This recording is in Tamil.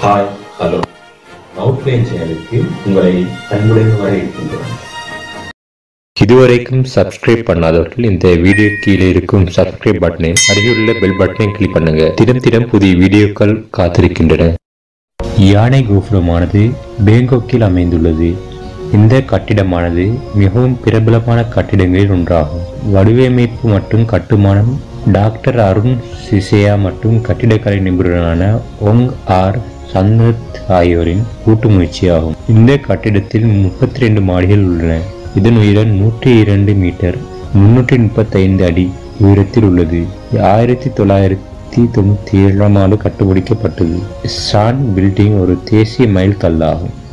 ஹாய் ஹலோ அவுட்லைன் சேனலுக்கு உங்களை அன்புடன் வரவேற்கின்றோம் இதுவரைக்கும் சப்ஸ்கிரைப் பண்ணாதவர்கள் இந்த வீடியோ கீழே இருக்கும் சப்ஸ்கிரைப் பட்டனை அருகிலுள்ள பெல் பட்டனை கிளிக் பண்ணுங்க தினம் தினம் புதிய வீடியோக்கள் காத்திருக்கின்றன யானை கோபுரமானது பேங்காக்கில் அமைந்துள்ளது இந்த கட்டிடமானது மிகவும் பிரபலமான கட்டிடங்களில் ஒன்றாகும் வடிவமைப்பு மற்றும் கட்டுமானம் டாக்டர் அருண் சிசேயா மற்றும் கட்டிடக்கலை நிபுணரான ஒங் ஆர் சன்னத் ஆகியோரின் கூட்டு முயற்சியாகும் இந்த கட்டிடத்தில் முப்பத்தி ரெண்டு மாடிகள் உள்ளன இதன் உயரம் நூற்றி இரண்டு மீட்டர் முன்னூற்றி முப்பத்தைந்து அடி உயரத்தில் உள்ளது ஆயிரத்தி தொள்ளாயிரத்தி தொண்ணூற்றி ஏழாம் ஆண்டு கண்டுபிடிக்கப்பட்டது சான் பில்டிங் ஒரு தேசிய மைல் கல்லாகும்